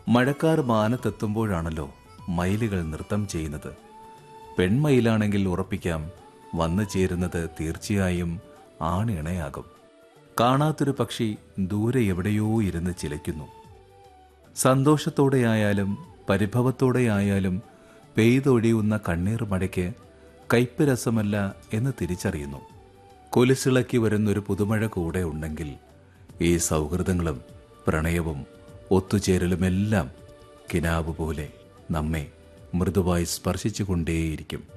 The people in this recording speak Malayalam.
മഴക്കാർ മാനത്തെത്തുമ്പോഴാണല്ലോ മയിലുകൾ നൃത്തം ചെയ്യുന്നത് പെൺമയിലാണെങ്കിൽ ഉറപ്പിക്കാം വന്നു ചേരുന്നത് തീർച്ചയായും ആണിണയാകും കാണാത്തൊരു പക്ഷി ദൂരെ എവിടെയോ ഇരുന്ന് ചിലയ്ക്കുന്നു സന്തോഷത്തോടെയായാലും പരിഭവത്തോടെയായാലും പെയ്തൊഴിയുന്ന കണ്ണീർ മഴയ്ക്ക് കയ്പ് രസമല്ല എന്ന് തിരിച്ചറിയുന്നു കൊലുസിളക്കി വരുന്നൊരു പുതുമഴ കൂടെ ഉണ്ടെങ്കിൽ ഈ സൗഹൃദങ്ങളും പ്രണയവും ഒത്തുചേരലുമെല്ലാം കിനാവ് പോലെ നമ്മെ മൃദുവായി സ്പർശിച്ചുകൊണ്ടേയിരിക്കും